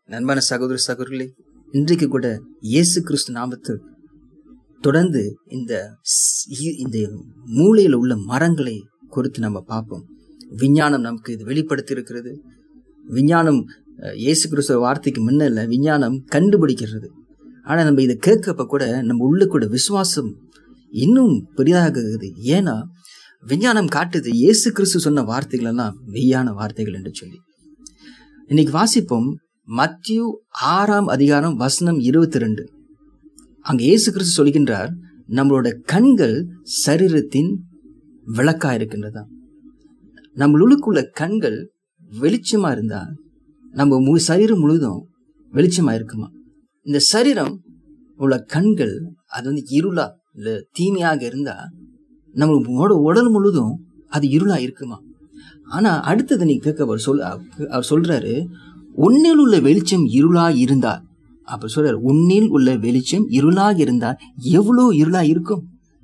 நண்பான சகோதர சகோதரிகளே இன்றைக்கு கூட இயேசு கிறிஸ்து நாமத்தில் தொடர்ந்து இந்த ஸ்- இ- இந்த மூலையில் உள்ள மரங்களை குறித்து நம்ம பார்ப்போம் விஞ்ஞானம் நமக்கு இது வெளிப்படுத்தி இருக்கிறது விஞ்ஞானம் அஹ், இயேசு கிறிஸ்துவ வார்த்தைக்கு முன்னல விஞ்ஞானம் கண்டுபிடிக்கிறது ஆனா நம்ம இதை கேட்கப்ப கூட நம்ம உள்ள கூட விசுவாசம் இன்னும் பெரிதாகுது ஏன்னா விஞ்ஞானம் காட்டுது இயேசு கிறிஸ்து சொன்ன வார்த்தைகள் எல்லாம் மெய்யான வார்த்தைகள் என்று சொல்லி இன்னைக்கு வாசிப்போம் மத்திய ஆறாம் அதிகாரம் வசனம் இருபத்தி ரெண்டு அங்க இயேசு கிறிஸ்து சொல்கின்றார் நம்மளோட கண்கள் சரீரத்தின் விளக்கா இருக்கின்றதா நம்மளுக்குள்ள கண்கள் வெளிச்சமா இருந்தா நம்ம மு சரீரம் முழுதும் வெளிச்சமா இருக்குமா இந்த சரீரம் உள்ள கண்கள் அது வந்து இருளா இல்ல தீமையாக இருந்தா நம்ம உடல் முழுதும் அது இருளா இருக்குமா ஆனா அடுத்தது நீ கேட்க அவர் சொல் அவர் சொல்றாரு உன்னில் உள்ள வெளிச்சம் இருளா இருந்தா அப்ப சொல்றாரு உன்னில் உள்ள வெளிச்சம் இருளா இருந்தா எவ்வளோ இருளா இருக்கும்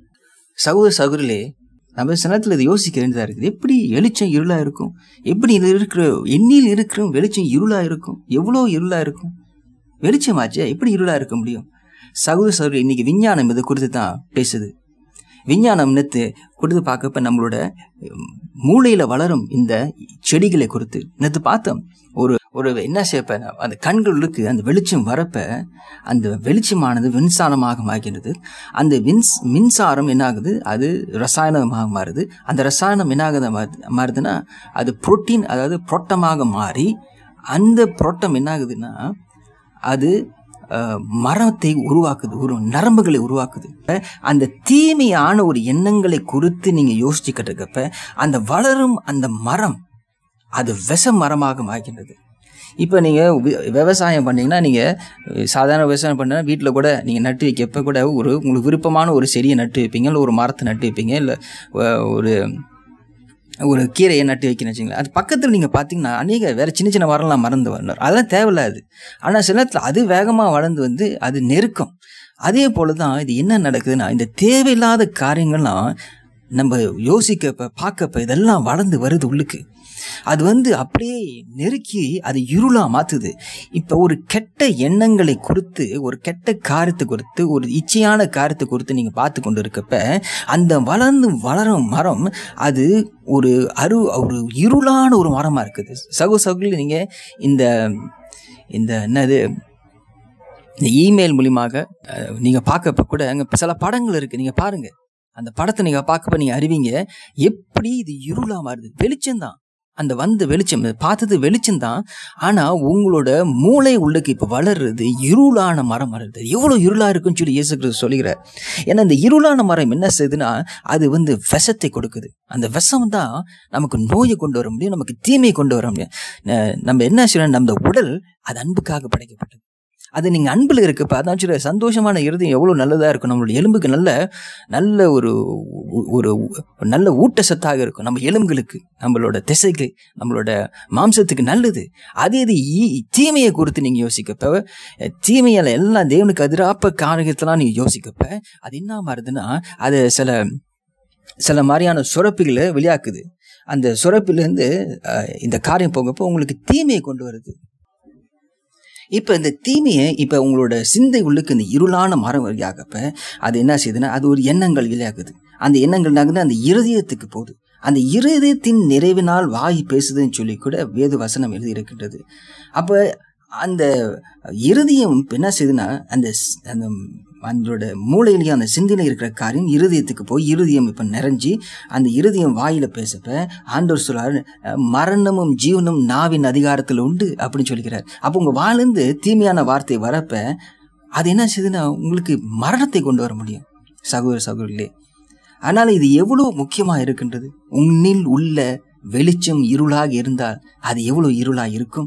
சகோதர சகோதரிலே நம்ம சில நேரத்தில் இதை யோசிக்க வேண்டியதா இருக்குது எப்படி வெளிச்சம் இருளா இருக்கும் எப்படி இது இருக்கிற எண்ணில் இருக்கிற வெளிச்சம் இருளா இருக்கும் எவ்வளோ இருளா இருக்கும் வெளிச்சமாச்சே எப்படி இருளா இருக்க முடியும் சகோதர சகோதரி இன்னைக்கு விஞ்ஞானம் இது குறித்து தான் பேசுது விஞ்ஞானம் நேற்று கொடுத்து பார்க்கப்ப நம்மளோட உம், மூளையில வளரும் இந்த செடிகளை குறித்து நேற்று பார்த்தோம் ஒரு ஒரு என்ன செய்யப்ப அந்த கண்களுக்கு அந்த வெளிச்சம் வரப்ப அந்த வெளிச்சமானது மின்சாரமாக மாறுகிறது அந்த மின்ஸ் மின்சாரம் என்ன ஆகுது அது ரசாயனமாக மாறுது அந்த ரசாயனம் என்ன ஆகுது மாறுது- மாறுதுன்னா அது புரோட்டீன் அதாவது புரோட்டமாக மாறி அந்த புரோட்டம் என்ன ஆகுதுன்னா அது அஹ், மரத்தை உருவாக்குது ஒரு நரம்புகளை உருவாக்குது அந்த தீமையான ஒரு எண்ணங்களை குறித்து நீங்க யோசிச்சுக்கிட்டு இருக்கப்ப அந்த வளரும் அந்த மரம் அது விஷ மரமாக மாறுகின்றது இப்போ நீங்கள் விவசாயம் பண்ணீங்கன்னா நீங்கள் சாதாரண விவசாயம் பண்ணா வீட்டில் கூட நீங்கள் நட்டு வைக்கப்ப கூட ஒரு உங்களுக்கு விருப்பமான ஒரு செடியை நட்டு வைப்பீங்க இல்லை ஒரு மரத்தை நட்டு வைப்பீங்க இல்லை ஒரு ஒரு கீரையை நட்டு வைக்கணும்னு வச்சுங்களேன் அது பக்கத்தில் நீங்கள் பார்த்தீங்கன்னா அநேக வேறு சின்ன சின்ன மரம்லாம் மறந்து வரணும் அதெல்லாம் தேவையில்லாது ஆனால் சில நேரத்தில் அது வேகமாக வளர்ந்து வந்து அது நெருக்கம் அதே போல தான் இது என்ன நடக்குதுன்னா இந்த தேவையில்லாத காரியங்கள்லாம் நம்ம யோசிக்கப்ப பார்க்கப்ப இதெல்லாம் வளர்ந்து வருது உள்ளுக்கு அது வந்து அப்படியே நெருக்கி அது இருளா மாத்துது இப்போ ஒரு கெட்ட எண்ணங்களை குறித்து ஒரு கெட்ட காரியத்தை குறித்து ஒரு இச்சையான காரியத்தை குறித்து நீங்கள் பார்த்து கொண்டு இருக்கப்ப அந்த வளர்ந்து வளரும் மரம் அது ஒரு அரு ஒரு இருளான ஒரு மரமாக இருக்குது சகோ சகோதரி நீங்கள் இந்த இந்த என்னது இந்த இமெயில் மூலியமாக அஹ், நீங்க பார்க்கப்ப கூட அங்க சில படங்கள் இருக்கு நீங்க பாருங்க அந்த படத்தை நீங்க பார்க்கப்ப நீங்க அறிவீங்க எப்படி இது இருளா மாறுது வெளிச்சம்தான் அந்த வந்த வெளிச்சம் இது பார்த்தது வெளிச்சம்தான் ஆனா உங்களோட மூளை உள்ளுக்கு இப்ப வளர்றது இருளான மரம் வளருது எவ்வளவு இருளா இருக்குன்னு சொல்லி இயேசு கிறிஸ்து சொல்லுகிறார் ஏன்னா இந்த இருளான மரம் என்ன செய்யுதுன்னா அது வந்து விஷத்தை கொடுக்குது அந்த விஷம் தான் நமக்கு நோயை கொண்டு வர முடியும் நமக்கு தீமையை கொண்டு வர முடியும் ந- நம்ம என்ன செய்யணும் நம்ம உடல் அது அன்புக்காக படைக்கப்பட்டது அது நீங்கள் அன்பில் இருக்கப்ப அதான் சொல்ற சந்தோஷமான இருதயம் எவ்வளோ நல்லதாக இருக்கும் நம்மளோட எலும்புக்கு நல்ல நல்ல ஒரு ஒரு நல்ல ஊட்டச்சத்தாக இருக்கும் நம்ம எலும்புகளுக்கு நம்மளோட திசைக்கு நம்மளோட மாம்சத்துக்கு நல்லது அதே இது ஈ- தீமையை குறித்து நீங்கள் யோசிக்கப்ப தீமையால் எல்லாம் தேவனுக்கு எதிராப்ப காரியத்தெல்லாம் நீங்கள் யோசிக்கப்ப அது என்ன மாறுதுன்னா அது சில சில மாதிரியான சுரப்பிகளை வெளியாக்குது அந்த சுரப்பிலேருந்து அஹ், இந்த காரியம் போகப்போ உங்களுக்கு தீமையை கொண்டு வருது இப்போ இந்த தீமையை இப்போ உங்களோட சிந்தை உள்ளுக்கு இந்த இருளான மரம் வழியாகப்ப அது என்ன செய்யுதுன்னா அது ஒரு எண்ணங்கள் விளையாகுது அந்த எண்ணங்கள் நகர்ந்து அந்த இருதயத்துக்கு போகுது அந்த இருதயத்தின் நிறைவினால் வாய் பேசுதுன்னு சொல்லி கூட வேத வசனம் எழுதி இருக்கின்றது அப்போ அந்த இருதயம் இப்ப என்ன செய்யுதுன்னா அந்த ஸ்- அந்த அதோட மூளையிலேயே அந்த சிந்தையில இருக்கிற காரியம் இருதயத்துக்கு போய் இருதயம் இப்போ நிறைஞ்சி அந்த இருதயம் வாயில பேசப்ப ஆண்டவர் சொல்றாரு அஹ், மரணமும் ஜீவனும் நாவின் அதிகாரத்தில் உண்டு அப்படின்னு சொல்லிக்கிறார் அப்போ உங்க வாயிலிருந்து தீமையான வார்த்தை வரப்ப அது என்ன செய்யுதுன்னா உங்களுக்கு மரணத்தை கொண்டு வர முடியும் சகோதர சகோதரிகளே அதனால இது எவ்வளவு முக்கியமா இருக்கின்றது உன்னில் உள்ள வெளிச்சம் இருளாக இருந்தால் அது எவ்வளவு இருளா இருக்கும்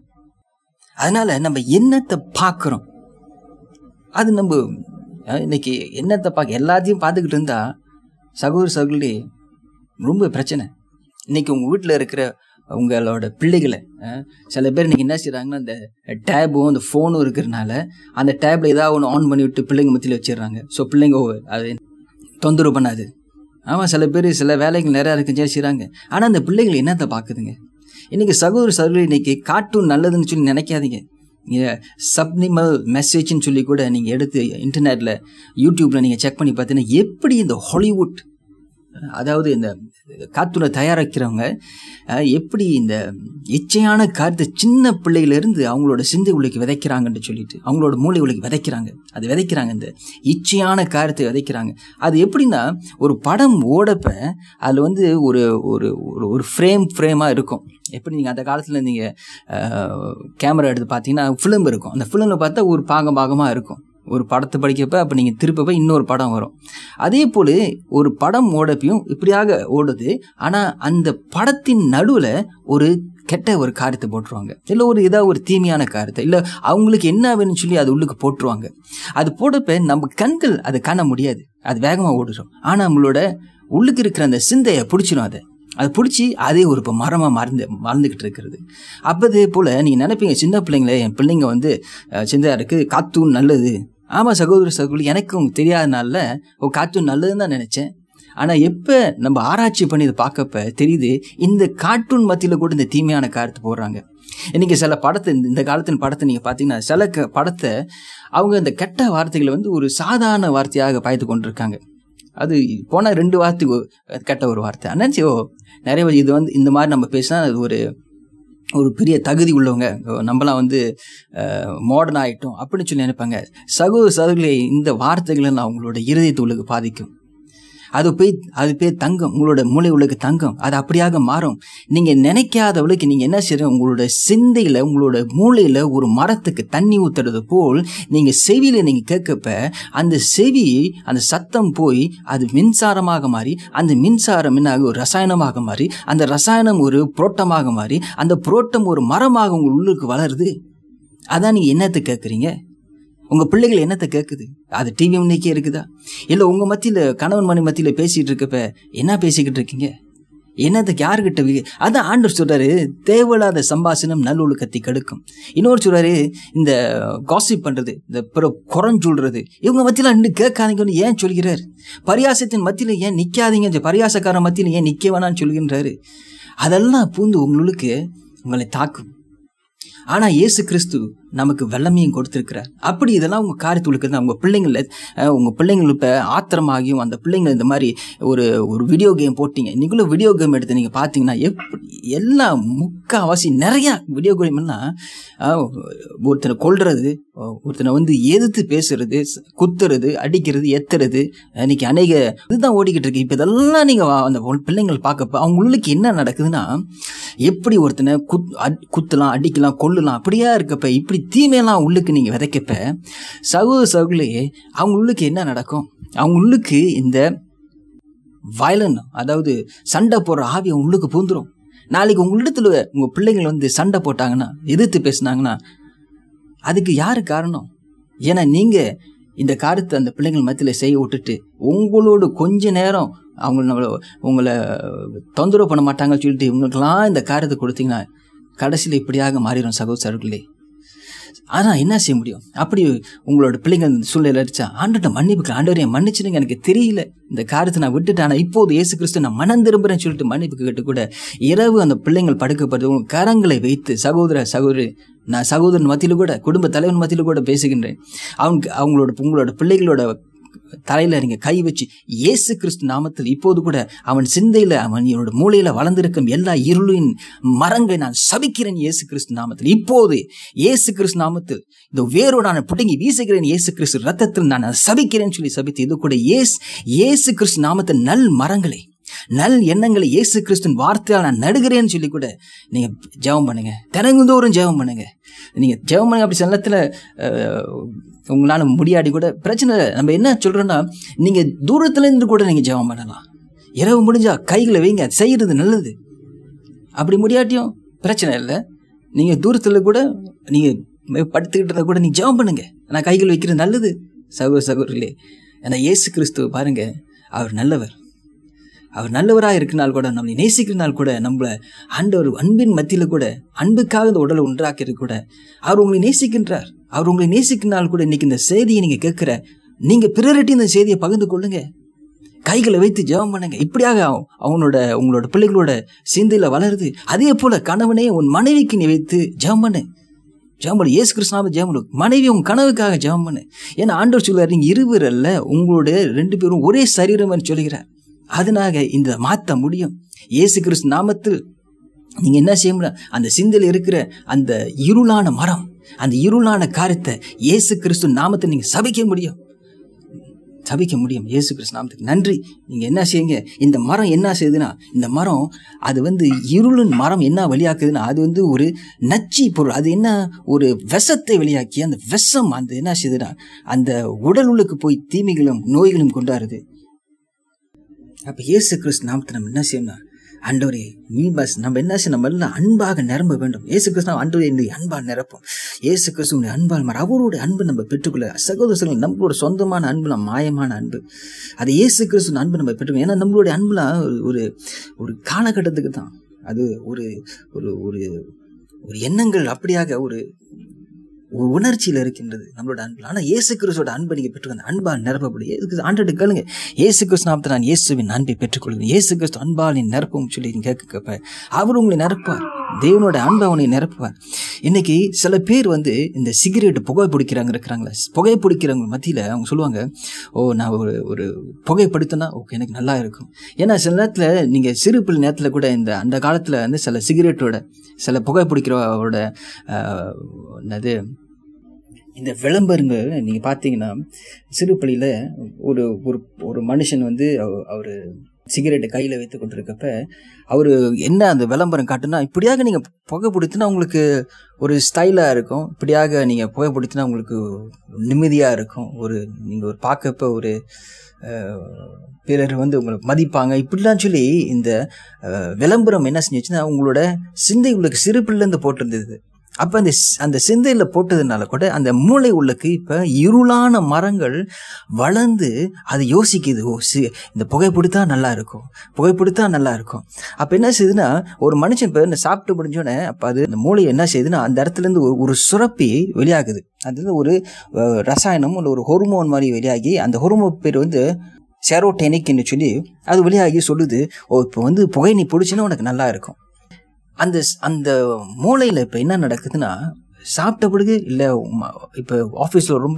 அதனால நம்ம என்னத்தை பார்க்குறோம் அது நம்ம அஹ், இன்னைக்கு என்னத்தை பார்க்க எல்லாத்தையும் பார்த்துக்கிட்டு இருந்தா சகோதர சகோதரி ரொம்ப பிரச்சனை இன்னைக்கு உங்க வீட்டில் இருக்கிற உங்களோட பிள்ளைகளை அஹ், சில பேர் இன்னைக்கு என்ன செய்றாங்கன்னா இந்த டேபும் அந்த ஃபோனும் இருக்கிறனால அந்த டேப்ல ஏதாவது ஒன்று ஆன் பண்ணி விட்டு பிள்ளைங்க மத்தியில் வச்சிடுறாங்க ஸோ பிள்ளைங்க ஓ, அது தொந்தரவு பண்ணாது ஆமாம் சில பேர் சில வேலைகள் நிறையா இருக்குன்னு செய்கிறாங்க ஆனால் அந்த பிள்ளைகள் என்னத்தை பார்க்குதுங்க இன்னைக்கு சகோதர சகோதரி இன்னைக்கு கார்ட்டூன் நல்லதுன்னு சொல்லி நினைக்காதீங்க சப்னிமல் மெசேஜ்னு சொல்லி கூட நீங்கள் எடுத்து இன்டர்நெட்டில் யூடியூப்பில் நீங்கள் செக் பண்ணி பார்த்தீங்கன்னா எப்படி இந்த ஹாலிவுட் அதாவது இந்த காத்தூரை தயாரிக்கிறவங்க அஹ், எப்படி இந்த இச்சையான காரத்தை சின்ன பிள்ளையிலேருந்து அவங்களோட சிந்தை உலகி விதைக்கிறாங்கன்னு சொல்லிட்டு அவங்களோட மூளை உலகி விதைக்கிறாங்க அது விதைக்கிறாங்க இந்த இச்சையான காரத்தை விதைக்கிறாங்க அது எப்படின்னா ஒரு படம் ஓடப்ப அதில் வந்து ஒரு ஒரு ஒரு ஒரு ஃப்ரேம் ஃப்ரேமாக இருக்கும் எப்படி நீங்கள் அந்த காலத்தில் நீங்கள் கேமரா எடுத்து பார்த்தீங்கன்னா ஃபிலிம் இருக்கும் அந்த ஃபிலிமில் பார்த்தா ஒரு பாகம் பாகமாக இருக்கும் ஒரு படத்தை படிக்கப்ப அப்போ நீங்கள் திருப்பப்ப இன்னொரு படம் வரும் அதே போல் ஒரு படம் ஓடப்பையும் இப்படியாக ஓடுது ஆனால் அந்த படத்தின் நடுவில் ஒரு கெட்ட ஒரு காரியத்தை போட்டுருவாங்க இல்லை ஒரு ஏதாவது ஒரு தீமையான காரியத்தை இல்லை அவங்களுக்கு என்ன வேணும்னு சொல்லி அது உள்ளுக்கு போட்டுருவாங்க அது போடப்ப நம்ம கண்கள் அதை காண முடியாது அது வேகமாக ஓடுறோம் ஆனால் நம்மளோட உள்ளுக்கு இருக்கிற அந்த சிந்தையை பிடிச்சிரும் அதை அது பிடிச்சி அதே ஒரு இப்போ மரமாக மறந்து மறந்துக்கிட்டு இருக்கிறது அப்போதே போல் நீங்கள் நினைப்பீங்க சின்ன பிள்ளைங்களே என் பிள்ளைங்க வந்து அஹ், சிந்தையா இருக்குது காத்தூன் நல்லது ஆமாம் சகோதர சகோதரி எனக்கும் தெரியாதனால ஓ கார்ட்டூன் நல்லதுன்னு தான் நினச்சேன் ஆனால் எப்போ நம்ம ஆராய்ச்சி பண்ணி இதை பார்க்கப்ப தெரியுது இந்த கார்ட்டூன் மத்தியில் கூட இந்த தீமையான காரியத்தை போடுறாங்க இன்றைக்கி சில படத்தை இந்த- இந்த காலத்தின் படத்தை நீங்கள் பார்த்தீங்கன்னா சில க படத்தை அவங்க இந்த கெட்ட வார்த்தைகளை வந்து ஒரு சாதாரண வார்த்தையாக பாய்த்து கொண்டிருக்காங்க அது போனால் ரெண்டு வார்த்தை ஒ- கெட்ட ஒரு வார்த்தை நினச்சி ஓ நிறைய பேர் இது வந்து இந்த மாதிரி நம்ம பேசினா அது ஒரு ஒரு பெரிய தகுதி உள்ளவங்க ஓ, நம்மலாம் வந்து மாடர்ன் ஆகிட்டோம் அப்படின்னு சொல்லி நினைப்பாங்க சகோதர சகோதரிகளே இந்த வார்த்தைகள் எல்லாம் அவங்களோட இருதயத்தை உள்ளுக்கு பாதிக்கும் அது போய் அது பேர் தங்கம் உங்களோட மூளை உள்ளுக்கு தங்கம் அது அப்படியாக மாறும் நீங்கள் நினைக்காதவளுக்கு நீங்கள் என்ன செய்யறீங்க உங்களோட சிந்தையில் உங்களோட மூளையில் ஒரு மரத்துக்கு தண்ணி ஊற்றுறது போல் நீங்கள் செவியில் நீங்கள் கேட்கப்ப அந்த செவி அந்த சத்தம் போய் அது மின்சாரமாக மாறி அந்த மின்சாரம் என்ன ஆகும்? ஒரு ரசாயனமாக மாறி அந்த ரசாயனம் ஒரு புரோட்டமாக மாறி அந்த புரோட்டம் ஒரு மரமாக உங்கள் உள்ளுக்கு வளருது அதான் நீங்கள் என்னத்தை கேட்குறீங்க உங்கள் பிள்ளைகள் என்னத்தை கேட்குது அது டிவி முன்னைக்கே இருக்குதா இல்லை உங்கள் மத்தியில் கணவன் மணி மத்தியில் பேசிகிட்டு இருக்கப்ப என்ன பேசிக்கிட்டு இருக்கீங்க என்னத்துக்கு யாருக்கிட்ட வி- அதான் ஆண்டவர் சொல்றாரு தேவையில்லாத சம்பாஷணம் நல்லொழுக்கத்தை கெடுக்கும் இன்னொரு சொல்றாரு இந்த காசிப் பண்றது இந்த பிற குறைஞ்சொல்றது இவங்க மத்தியில் இன்னும் கேட்காதீங்கன்னு ஏன் சொல்கிறார் பரியாசத்தின் மத்தியில் ஏன் நிற்காதீங்க பரியாசக்காரன் மத்தியில் ஏன் நிற்க வேணாம்னு சொல்கின்றாரு அதெல்லாம் பூந்து உங்களுக்கு உங்களை தாக்கும் ஆனா இயேசு கிறிஸ்து நமக்கு வெள்ளமையும் கொடுத்திருக்கிறார் அப்படி இதெல்லாம் உங்க காரியத்துக்கு தான் உங்க பிள்ளைங்கள அஹ், உங்க பிள்ளைங்கள் இப்ப ஆத்திரமாகியும் அந்த பிள்ளைங்க இந்த மாதிரி ஒரு ஒரு வீடியோ கேம் போட்டீங்க நீங்களும் வீடியோ கேம் எடுத்து நீங்க பாத்தீங்கன்னா எப்படி எல்லாம் முக்காவாசி நிறைய வீடியோ கேம் எல்லாம் அஹ், ஒருத்தனை கொல்றது ஒருத்தனை வந்து எதிர்த்து பேசுறது ஸ்- குத்துறது அடிக்கிறது எத்துறது இன்னைக்கு அநேக இதுதான் ஓடிக்கிட்டு இருக்கு இப்போ இதெல்லாம் நீங்கள் அந்த பிள்ளைங்கள் பார்க்கப்ப அவங்க உள்ளுக்கு என்ன நடக்குதுன்னா எப்படி ஒருத்தனை குத் அட்- குத்தலாம் அடிக்கலாம் கொல்லலாம் அப்படியா இருக்கப்ப இப்படி தீமையெல்லாம் உள்ளுக்கு நீங்கள் விதைக்கப்ப சகோதர சகோதரி அவங்க உள்ளுக்கு என்ன நடக்கும் அவங்க உள்ளுக்கு இந்த வயலன் அதாவது சண்டை போடுற ஆவி அவங்க உள்ளுக்கு பூந்துரும் நாளைக்கு உங்களிடத்துல உங்கள் பிள்ளைங்கள் வந்து சண்டை போட்டாங்கன்னா எதிர்த்து பேசுனாங்கன்னா அதுக்கு யாரு காரணம் ஏன்னா நீங்கள் இந்த காரியத்தை அந்த பிள்ளைங்கள் மத்தியில் செய்ய விட்டுட்டு உங்களோட கொஞ்ச நேரம் அவங்க நம்மள உங்களை தொந்தரவு பண்ண மாட்டாங்கன்னு சொல்லிட்டு இவங்களுக்கெல்லாம் இந்த காரியத்தை கொடுத்தீங்கன்னா கடைசியில் இப்படியாக மாறிடும் சகோதரர்களே ஆனால் என்ன செய்ய முடியும் அப்படி உங்களோட பிள்ளைங்க இந்த சூழ்நிலை அடிச்சா ஆண்டுகிட்ட மன்னிப்புக்கு ஆண்டவரே மன்னிச்சுடுங்க எனக்கு தெரியல இந்த காரியத்தை நான் விட்டுட்டேன் ஆனால் இப்போது இயேசு கிறிஸ்து நான் மனம் திரும்புறேன்னு சொல்லிட்டு மன்னிப்பு கேட்டு கூட இரவு அந்த பிள்ளைங்கள் படுக்கப்படுது உங்க கரங்களை வைத்து சகோதர சகோதரி நான் சகோதரன் மத்தியில் கூட குடும்ப தலைவன் மத்தியில் கூட பேசுகின்றேன் அவங்க அவங்களோட உங்களோட பிள்ளைகளோட தலையில நீங்க கை வச்சு இயேசு கிறிஸ்து நாமத்தில் இப்போது கூட அவன் சிந்தையில அவன் என்னோட மூளையில வளர்ந்திருக்கும் எல்லா இருளின் மரங்களை நான் சபிக்கிறேன் இயேசு கிறிஸ்து நாமத்தில் இப்போது இயேசு கிறிஸ்து நாமத்தில் இந்த வேரோட நான் பிடுங்கி வீசுகிறேன் இயேசு கிறிஸ்து ரத்தத்தில் நான் அதை சபிக்கிறேன்னு சொல்லி சபித்து இது கூட இயேசு இயேசு கிறிஸ்து நாமத்தில் நல் மரங்களை நல் எண்ணங்களை இயேசு கிறிஸ்துவின் வார்த்தையால் நான் நடுகிறேன்னு சொல்லி கூட நீங்க ஜெபம் பண்ணுங்க தினங்குந்தோறும் ஜெபம் பண்ணுங்க நீங்க ஜெபம் பண்ணுங்க அப்படி சில நேரத்துல அஹ், உங்களால முடியாடி கூட பிரச்சனை இல்லை நம்ம என்ன சொல்றோம்னா நீங்க தூரத்துல இருந்து கூட நீங்க ஜெபம் பண்ணலாம் இரவு முடிஞ்சா கைகளை வைங்க அது செய்யறது நல்லது அப்படி முடியாட்டியும் பிரச்சனை இல்லை நீங்கள் தூரத்தில் கூட நீங்கள் படுத்துக்கிட்டு இருந்தால் கூட நீங்கள் ஜெபம் பண்ணுங்க நான் கைகள் வைக்கிறது நல்லது சகோதர சகோதரிகளே ஏன்னா இயேசு கிறிஸ்துவ பாருங்க அவர் நல்லவர் அவர் நல்லவராக இருக்கிறனால் கூட நம்மளை நேசிக்கிறனால் கூட நம்மளை ஆண்டவர் அன்பின் மத்தியில் கூட அன்புக்காக இந்த உடலை உண்டாக்கிறது கூட அவர் உங்களை நேசிக்கின்றார் அவர் உங்களை நேசிக்கினால் கூட இன்னைக்கு இந்த செய்தியை நீங்கள் கேட்குற நீங்கள் பிறரிட்டி இந்த செய்தியை பகிர்ந்து கொள்ளுங்க கைகளை வைத்து ஜெபம் பண்ணுங்க இப்படியாக அவ- அவனோட உங்களோட பிள்ளைகளோட சிந்தையில வளருது அதே போல கணவனே உன் மனைவிக்கு நீ வைத்து ஜெபம் பண்ணு ஜெபம் பண்ணு ஏசு கிறிஸ்துனாம ஜெபம் பண்ணு மனைவி உங்க கனவுக்காக ஜெபம் பண்ணு ஏன்னா ஆண்டவர் சொல்லுவார் நீங்க இருவர் அல்ல உங்களுடைய ரெண்டு பேரும் ஒரே சரீரம் என்று சொல்கிறார் அதனாக இந்த மாற்ற முடியும் இயேசு கிறிஸ்து நாமத்தில் நீங்க என்ன செய்ய முடியும் அந்த சிந்தையில் இருக்கிற அந்த இருளான மரம் அந்த இருளான காரியத்தை இயேசு கிறிஸ்து நாமத்தை நீங்க சபிக்க முடியும் சபிக்க முடியும் இயேசு கிறிஸ்து நாமத்துக்கு நன்றி நீங்க என்ன செய்யுங்க இந்த மரம் என்ன செய்யுதுன்னா இந்த மரம் அது வந்து இருளின் மரம் என்ன வெளியாக்குதுன்னா அது வந்து ஒரு நச்சி பொருள் அது என்ன ஒரு விஷத்தை வெளியாக்கி அந்த விஷம் அந்த என்ன செய்யுதுன்னா அந்த உடல் உள்ளுக்கு போய் தீமைகளும் நோய்களும் கொண்டாருது அப்ப இயேசு கிறிஸ்து நாமத்தை நம்ம என்ன செய்யணும் ஆண்டவரே நீ பஸ் நம்ம என்ன செய்ய நம்ம எல்லாம் அன்பாக நிரம்ப வேண்டும் இயேசு கிறிஸ்து ஆண்டவரே இந்த அன்பால் நிரப்பும் இயேசு கிறிஸ்துவனுடைய அன்பால் மாற அவருடைய அன்பு நம்ம பெற்றுக்கொள்ள சகோதரர்கள் நம்மளோட சொந்தமான அன்புல மாயமான அன்பு அது இயேசு கிறிஸ்துவின் அன்பு நம்ம பெற்றுக்கணும் ஏன்னா நம்மளுடைய அன்புலாம் ஒரு ஒரு காலகட்டத்துக்கு தான் அது ஒரு ஒரு ஒரு ஒரு எண்ணங்கள் அப்படியாக ஒரு ஒரு உணர்ச்சியில் இருக்கின்றது நம்மளோட அன்பு ஆனால் இயேசு கிறிஸ்துவோட அன்பை நீங்கள் பெற்றுக்கொண்டு அன்பால் நிரப்பப்படும் ஏசுக்கு ஆண்டு கேளுங்க இயேசு கிறிஸ்து நாமத்தை நான் இயேசுவின் அன்பை பெற்றுக்கொள்கிறேன் இயேசு கிறிஸ்து அன்பால் நீ நிரப்பும் சொல்லி நீங்க கேட்க அவர் உங்களை நிரப்பார் தேவனோட அன்பை அவனை நிரப்புவார் இன்னைக்கு சில பேர் வந்து இந்த சிகரெட் புகை பிடிக்கிறாங்க இருக்கிறாங்களா புகை பிடிக்கிறவங்க மத்தியில் அவங்க சொல்லுவாங்க ஓ நான் ஒரு ஒரு புகை பிடித்தனா ஓகே எனக்கு நல்லா இருக்கும் ஏன்னா சில நேரத்தில் நீங்கள் சிறு பிள்ளை நேரத்தில் கூட இந்த அந்த காலத்தில் வந்து சில சிகரெட்டோட சில புகை பிடிக்கிறவரோட ஆஹ், என்னது இந்த விளம்பரங்கள் நீங்கள் பார்த்தீங்கன்னா சிறு பிள்ளையில் ஒரு ஒரு ஒரு மனுஷன் வந்து அவர் சிகரெட்டை கையில் வைத்து கொண்டிருக்கப்ப அவர் என்ன அந்த விளம்பரம் காட்டுனா இப்படியாக நீங்கள் புகை பிடித்தினா உங்களுக்கு ஒரு ஸ்டைலாக இருக்கும் இப்படியாக நீங்கள் புகை பிடித்தினா உங்களுக்கு நிம்மதியாக இருக்கும் ஒரு நீங்கள் ஒரு பார்க்கப்ப ஒரு அஹ், பிறர் வந்து உங்களை மதிப்பாங்க இப்படிலாம் சொல்லி இந்த அஹ், விளம்பரம் என்ன செஞ்சுச்சுன்னா உங்களோட சிந்தை உங்களுக்கு சிறு பிள்ளைலேருந்து போட்டிருந்தது அப்போ அந்த ஸ்- அந்த சிந்தையில் போட்டதுனால கூட அந்த மூளை உள்ளுக்கு இப்போ இருளான மரங்கள் வளர்ந்து அது யோசிக்குது ஓ சி இந்த புகைப்பிடித்தா நல்லா இருக்கும் புகைப்பிடித்தா நல்லா இருக்கும் அப்போ என்ன செய்யுதுன்னா ஒரு மனுஷன் இப்போ இந்த சாப்பிட்டு முடிஞ்சோடனே அப்போ அது அந்த மூளை என்ன செய்யுதுன்னா அந்த இடத்துலேருந்து ஒரு ஒரு சுரப்பி வெளியாகுது அது வந்து ஒரு அஹ், ரசாயனம் இல்லை ஒரு ஹொர்மோன் மாதிரி வெளியாகி அந்த ஹொர்மோன் பேர் வந்து செரோடெனிக்னு சொல்லி அது வெளியாகி சொல்லுது ஓ இப்போ வந்து புகை நீ பிடிச்சின்னா உனக்கு நல்லா இருக்கும் அந்த ஸ்- அந்த மூளையில் இப்போ என்ன நடக்குதுன்னா சாப்பிட்ட பிறகு இல்லை இப்போ ஆஃபீஸில் ரொம்ப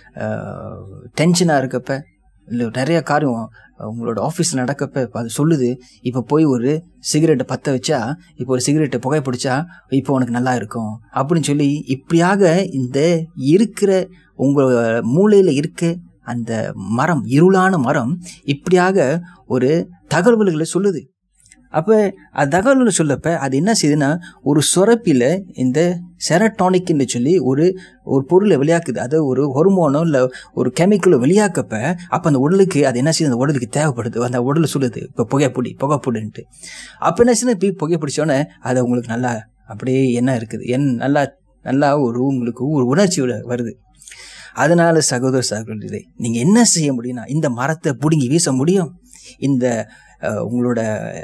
டென்ஷனாக இருக்கப்ப இல்லை நிறைய காரியம் உங்களோட ஆஃபீஸில் நடக்கப்ப இப்போ அது சொல்லுது இப்போ போய் ஒரு சிகரெட்டை பற்ற வச்சா இப்போ ஒரு சிகரெட்டை புகை பிடிச்சா இப்போ உனக்கு நல்லா இருக்கும் அப்படின்னு சொல்லி இப்படியாக இந்த இருக்கிற உங்கள் மூளையில் இருக்க அந்த மரம் இருளான மரம் இப்படியாக ஒரு தகவல்களை சொல்லுது அப்போ அது தகவல்களை சொல்லப்ப அது என்ன செய்யுதுன்னா ஒரு சுரப்பில் இந்த செரட்டானிக்னு சொல்லி ஒரு ஒரு பொருளை வெளியாக்குது அது ஒரு ஹொர்மோனோ இல்லை ஒரு கெமிக்கலோ வெளியாக்கப்ப அப்போ அந்த உடலுக்கு அது என்ன செய்யுது அந்த உடலுக்கு தேவைப்படுது அந்த உடல் சொல்லுது இப்போ புகைப்பிடி புகைப்பிடுன்ட்டு அப்போ என்ன செய்யுது இப்போ புகை பிடிச்சோன்னே அது உங்களுக்கு நல்லா அப்படியே என்ன இருக்குது என் நல்லா நல்லா ஒரு உங்களுக்கு ஒரு உணர்ச்சி வருது அதனால சகோதர சகோதரிகளே நீங்கள் என்ன செய்ய முடியும்னா இந்த மரத்தை பிடுங்கி வீச முடியும் இந்த அஹ், உங்களோட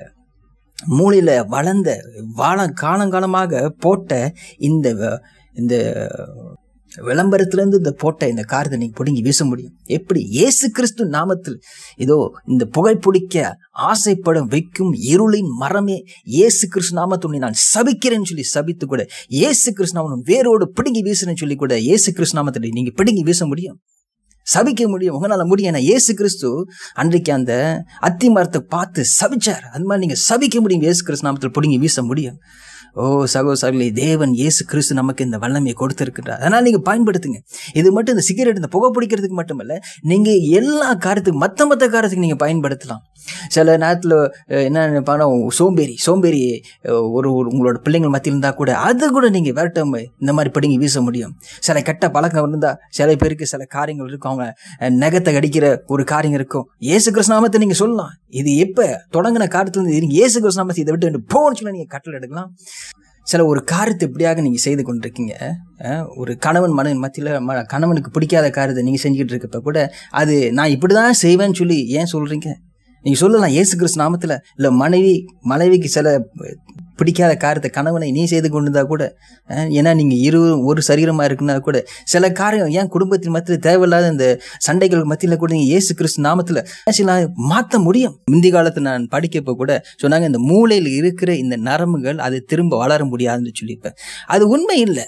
மூளையில் வளர்ந்த வாழ காலங்காலமாக போட்ட இந்த வ- இந்த விளம்பரத்திலேருந்து இந்த போட்ட இந்த காரத்தை நீங்கள் பிடுங்கி வீச முடியும் எப்படி இயேசு கிறிஸ்து நாமத்தில் இதோ இந்த புகைப்பிடிக்க ஆசைப்பட வைக்கும் இருளின் மரமே இயேசு கிறிஸ்து நாமத்துடைய நான் சபிக்கிறேன்னு சொல்லி சபித்து கூட இயேசு கிறிஸ்து நாமம் வேரோடு பிடுங்கி வீசுறேன்னு சொல்லி கூட இயேசு கிறிஸ்து நாமத்தை நீங்கள் பிடுங்கி வீச முடியும் சபிக்க முடியும் உங்களால முடியும் ஏன்னா இயேசு கிறிஸ்து அன்றைக்கு அந்த அத்தி மரத்தை பார்த்து சபிச்சார் அது மாதிரி நீங்க சபிக்க முடியும் இயேசு கிறிஸ்து நாமத்தில் பிடுங்கி வீச முடியும் ஓ சகோதரர்களே தேவன் இயேசு கிறிஸ்து நமக்கு இந்த வல்லமையை கொடுத்திருக்கிறார் அதனால நீங்க பயன்படுத்துங்க இது மட்டும் இந்த சிகரெட் இந்த புகை பிடிக்கிறதுக்கு மட்டுமல்ல நீங்க எல்லா காரியத்துக்கும் மத்த மத்த காரியத்துக்கு நீங்க பயன்படுத்தலாம் சில நேரத்தில் என்ன நினைப்பாங்கன்னா சோம்பேறி சோம்பேறி அஹ், ஒரு ஒரு உங்களோட பிள்ளைங்கள் மத்தியில் இருந்தால் கூட அது கூட நீங்கள் விரட்டம் இந்த மாதிரி பிடிங்கி வீச முடியும் சில கெட்ட பழக்கம் இருந்தால் சில பேருக்கு சில காரியங்கள் இருக்கும் அவங்க அஹ், நகத்தை கடிக்கிற ஒரு காரியம் இருக்கும் இயேசு கிருஷ்ணாமத்தை நீங்கள் சொல்லலாம் இது எப்போ தொடங்கின காலத்துலேருந்து இருந்து இயேசு கிருஷ்ணாமத்தை இதை விட்டு போன்னு சொல்லி நீங்கள் கட்டளை எடுக்கலாம் சில ஒரு காரியத்தை இப்படியாக நீங்கள் செய்து கொண்டிருக்கீங்க அஹ், ஒரு கணவன் மனைவி மத்தியில் ம கணவனுக்கு பிடிக்காத காரியத்தை நீங்கள் செஞ்சுக்கிட்டு இருக்கப்ப கூட அது நான் இப்படி தான் செய்வேன்னு சொல்லி ஏன் சொல்கிறீங்க நீங்கள் சொல்லலாம் இயேசு கிறிஸ்து நாமத்தில் இல்லை மனைவி மனைவிக்கு சில பிடிக்காத காரியத்தை கணவனை நீ செய்து கொண்டிருந்தா கூட அஹ், ஏன்னா நீங்கள் இரு ஒரு சரீரமாக இருக்குன்னா கூட சில காரியம் ஏன் குடும்பத்தின் மத்தியில் தேவையில்லாத இந்த சண்டைகள் மத்தியில் கூட நீங்கள் இயேசு கிறிஸ்து நாமத்தில் சில மாற்ற முடியும் முந்தி காலத்தில் நான் படிக்கப்போ கூட சொன்னாங்க இந்த மூளையில் இருக்கிற இந்த நரம்புகள் அது திரும்ப வளர முடியாதுன்னு சொல்லியிருப்பேன் அது உண்மை இல்லை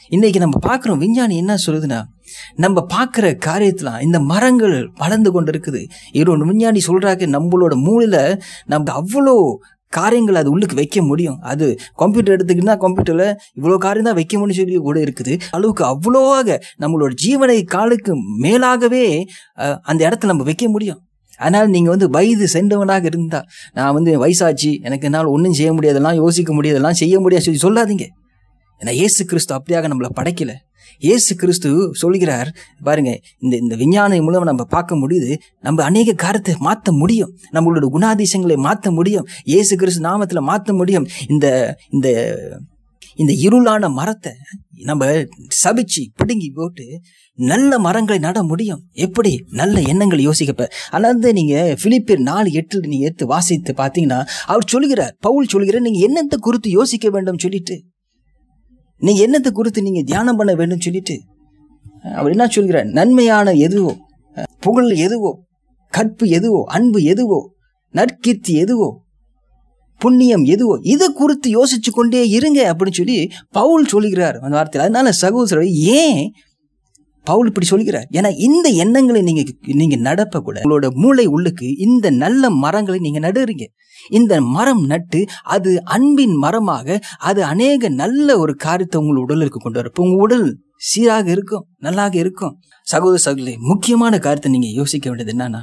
இன்னைக்கு நம்ம பார்க்குறோம் விஞ்ஞானி என்ன சொல்லுதுன்னா நம்ம பார்க்குற காரியத்தில் இந்த மரங்கள் வளர்ந்து கொண்டு இருக்குது இவரோட விஞ்ஞானி சொல்கிறாங்க நம்மளோட மூளையில் நம்ம அவ்வளோ காரியங்கள் அது உள்ளுக்கு வைக்க முடியும் அது கம்ப்யூட்டர் எடுத்துக்கிட்டா கம்ப்யூட்டரில் இவ்வளோ காரியம் தான் வைக்க முடியும் சொல்லி கூட இருக்குது அளவுக்கு அவ்வளோவாக நம்மளோட ஜீவனை காலுக்கு மேலாகவே அஹ், அந்த இடத்துல நம்ம வைக்க முடியும் அதனால் நீங்கள் வந்து வயது சென்றவனாக இருந்தா நான் வந்து வயசாச்சு எனக்கு என்னால் ஒன்றும் செய்ய முடியாதெல்லாம் யோசிக்க முடியாதெல்லாம் செய்ய முடியாது சொல்லி சொல்லாதீங்க ஏன்னா இயேசு கிறிஸ்து அப்படியாக நம்மளை படைக்கல இயேசு கிறிஸ்து சொல்கிறார் பாருங்க இந்த இந்த விஞ்ஞானி மூலம் நம்ம பார்க்க முடியுது நம்ம அநேக காரியத்தை மாற்ற முடியும் நம்மளோட குணாதிசயங்களை மாற்ற முடியும் இயேசு கிறிஸ்து நாமத்தில் மாற்ற முடியும் இந்த இந்த இந்த இருளான மரத்தை நம்ம சபிச்சு பிடுங்கி போட்டு நல்ல மரங்களை நட முடியும் எப்படி நல்ல எண்ணங்களை யோசிக்கப்ப அதாவது நீங்க பிலிப்பியர் நாலு எட்டில் நீங்க எடுத்து வாசித்து பார்த்தீங்கன்னா அவர் சொல்கிறார் பவுல் சொல்கிறார் நீங்க என்னத்தை குறித்து யோசிக்க வேண்டும் சொல்லிட்டு நீங்க என்னத்தை குறித்து நீங்க தியானம் பண்ண வேண்டும் சொல்லிட்டு அவர் என்ன சொல்கிறார் நன்மையான எதுவோ புகழ் எதுவோ கற்பு எதுவோ அன்பு எதுவோ நற்கீர்த்தி எதுவோ புண்ணியம் எதுவோ இதை குறித்து யோசிச்சு கொண்டே இருங்க அப்படின்னு சொல்லி பவுல் சொல்கிறார் அந்த வார்த்தையில் அதனால சகோதரர் ஏன் பவுல் இப்படி சொல்கிறார் ஏன்னா இந்த எண்ணங்களை நீங்க நீங்க நடப்ப கூட உங்களோட மூளை உள்ளுக்கு இந்த நல்ல மரங்களை நீங்க நடுறீங்க இந்த மரம் நட்டு அது அன்பின் மரமாக அது அநேக நல்ல ஒரு காரியத்தை உங்கள் உடலுக்கு கொண்டு வரும் இப்போ உங்க உடல் சீராக இருக்கும் நல்லாக இருக்கும் சகோதர சகோதரி முக்கியமான காரியத்தை நீங்க யோசிக்க வேண்டியது என்னன்னா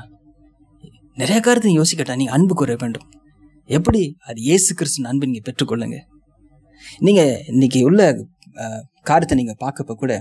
நிறைய காரியத்தை யோசிக்கட்டா நீங்க அன்பு கூற வேண்டும் எப்படி அது இயேசு கிறிஸ்துவின் அன்பை நீங்க பெற்றுக்கொள்ளுங்க நீங்க இன்னைக்கு உள்ள அஹ், காரியத்தை நீங்க பார்க்கப்ப கூட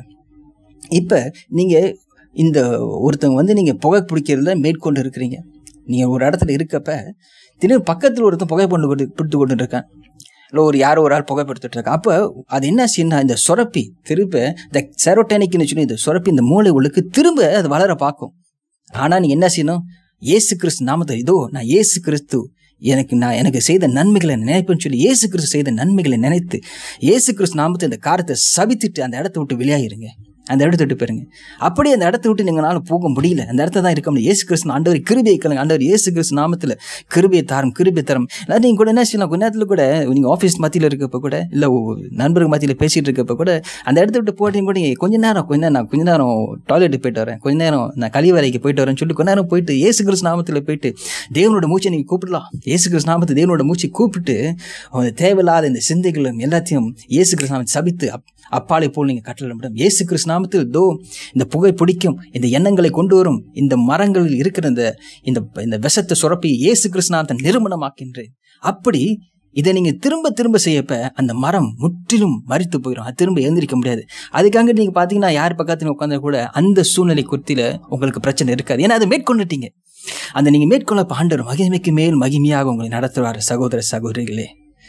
இப்ப நீங்க இந்த ஒருத்தவங்க வந்து நீங்க புகை பிடிக்கிறதுல மேற்கொண்டு இருக்கிறீங்க நீங்க ஒரு இடத்துல இருக்கப்ப திடீர்னு பக்கத்தில் ஒருத்தன் புகை கொண்டு கொண்டு பிடித்து கொண்டு இருக்கான் இல்லை ஒரு யாரோ ஒரு ஆள் புகைப்படுத்திட்டு இருக்கான் அப்போ அது என்ன செய்யணும் இந்த சுரப்பி திரும்ப இந்த செரோட்டேனிக்னு சொல்லி இந்த சுரப்பி இந்த மூளை உள்ளுக்கு திரும்ப அது வளர பார்க்கும் ஆனால் நீ என்ன செய்யணும் இயேசு கிறிஸ்து நாமத்தை இதோ நான் இயேசு கிறிஸ்து எனக்கு நான் எனக்கு செய்த நன்மைகளை நினைப்பேன்னு சொல்லி இயேசு கிறிஸ்து செய்த நன்மைகளை நினைத்து இயேசு கிறிஸ்து நாமத்தை இந்த காரத்தை சபித்துட்டு அந்த இடத்த விட்டு வெளியாயிருங்க அந்த இடத்த விட்டு போயிருங்க அப்படியே அந்த இடத்த விட்டு நீங்களால போக முடியல அந்த இடத்த தான் இருக்க முடியும் இயேசு கிறிஸ்து ஆண்டவர் கிருபியை கலங்க ஆண்டவர் இயேசு கிறிஸ்து நாமத்தில் கிருபியை தாரம் கிருபியை தரம் அதாவது நீங்கள் கூட என்ன செய்யலாம் கொஞ்ச நேரத்தில் கூட நீங்கள் ஆஃபீஸ் மத்தியில் இருக்கப்ப கூட இல்லை நண்பர்கள் மத்தியில் பேசிகிட்டு இருக்கப்ப கூட அந்த இடத்த விட்டு போட்டீங்க கூட நீங்க கொஞ்ச நேரம் கொஞ்ச நேரம் நான் கொஞ்ச நேரம் டாய்லெட்டுக்கு போயிட்டு வரேன் கொஞ்ச நேரம் நான் கழிவறைக்கு போயிட்டு வரேன்னு சொல்லி கொஞ்ச நேரம் போயிட்டு இயேசு கிறிஸ்து நாமத்தில் போயிட்டு தேவனோட மூச்சை நீங்கள் கூப்பிடலாம் இயேசு கிறிஸ்து நாமத்தை தேவனோட மூச்சை கூப்பிட்டு அவங்க தேவையில்லாத இந்த சிந்தைகளும் எல்லாத்தையும் இயேசு கிறிஸ்து நாமத்தை சபித்து அப் அப்பாலை போல் நீங்கள் கட்டளை முடியும் இயேசு கிறிஸ்து நாமத்தில் தோ இந்த புகை பிடிக்கும் இந்த எண்ணங்களை கொண்டு வரும் இந்த மரங்களில் இருக்கிற இந்த இந்த இந்த விஷத்தை சுரப்பி இயேசு கிறிஸ்து நாமத்தை நிறுவனமாக்கின்றேன் அப்படி இதை நீங்கள் திரும்ப திரும்ப செய்யப்ப அந்த மரம் முற்றிலும் மறித்து போயிடும் அது திரும்ப எழுந்திரிக்க முடியாது அதுக்காக நீங்கள் பார்த்தீங்கன்னா யார் பக்கத்தில் உட்காந்தா கூட அந்த சூழ்நிலை குறித்தில உங்களுக்கு பிரச்சனை இருக்காது ஏன்னா அதை மேற்கொண்டுட்டீங்க அந்த நீங்கள் மேற்கொள்ள ஆண்டவர் மகிமைக்கு மேல் மகிமையாக உங்களை நடத்துவார் சகோதர சகோதரிகளே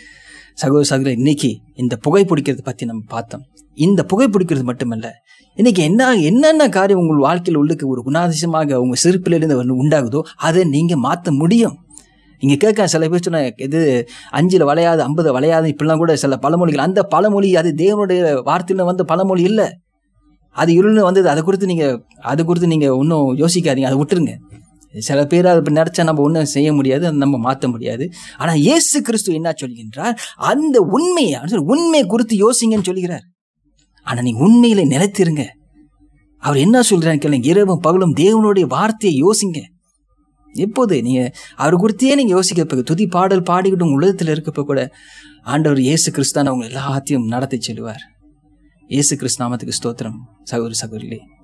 சகோதர சகோதரி இன்னைக்கு இந்த புகை பிடிக்கிறது பற்றி நம்ம பார்த்தோம் இந்த புகை பிடிக்கிறது மட்டுமல்ல இன்னைக்கு என்ன என்னென்ன காரியம் உங்கள் வாழ்க்கையில் உள்ளுக்கு ஒரு குணாதிசயமாக உங்க சிறுப்பிலிருந்து ஒன்று உண்டாகுதோ அதை நீங்க மாற்ற முடியும் இங்க கேட்க சில பேர் சொன்ன இது அஞ்சுல வளையாது ஐம்பது வளையாது இப்படிலாம் கூட சில பழமொழிகள் அந்த பழமொழி அது தேவனுடைய வார்த்தையில வந்த பழமொழி இல்லை அது இருள்னு வந்தது அதை குறித்து நீங்க அதை குறித்து நீங்க ஒன்றும் யோசிக்காதீங்க அதை விட்டுருங்க சில பேர் அதை இப்படி நினைச்சா நம்ம ஒன்றும் செய்ய முடியாது அதை நம்ம மாற்ற முடியாது ஆனால் இயேசு கிறிஸ்து என்ன சொல்கின்றார் அந்த உண்மையை உண்மை குறித்து யோசிங்கன்னு சொல்கிறார் ஆனால் நீங்க உண்மையில நிலைத்திருங்க அவர் என்ன சொல்றாரு கேளுங்க இரவும் பகலும் தேவனுடைய வார்த்தையை யோசிங்க எப்போது நீங்க அவர் குறித்தே நீங்க யோசிக்கப்ப துதி பாடல் பாடிக்கிட்டு உங்க உலகத்தில் இருக்கப்ப கூட ஆண்டவர் இயேசு கிறிஸ்தான் அவங்க எல்லாத்தையும் நடத்தி செல்வார் இயேசு கிறிஸ்து நாமத்துக்கு ஸ்தோத்திரம் சகோதரி சகோதரிகளே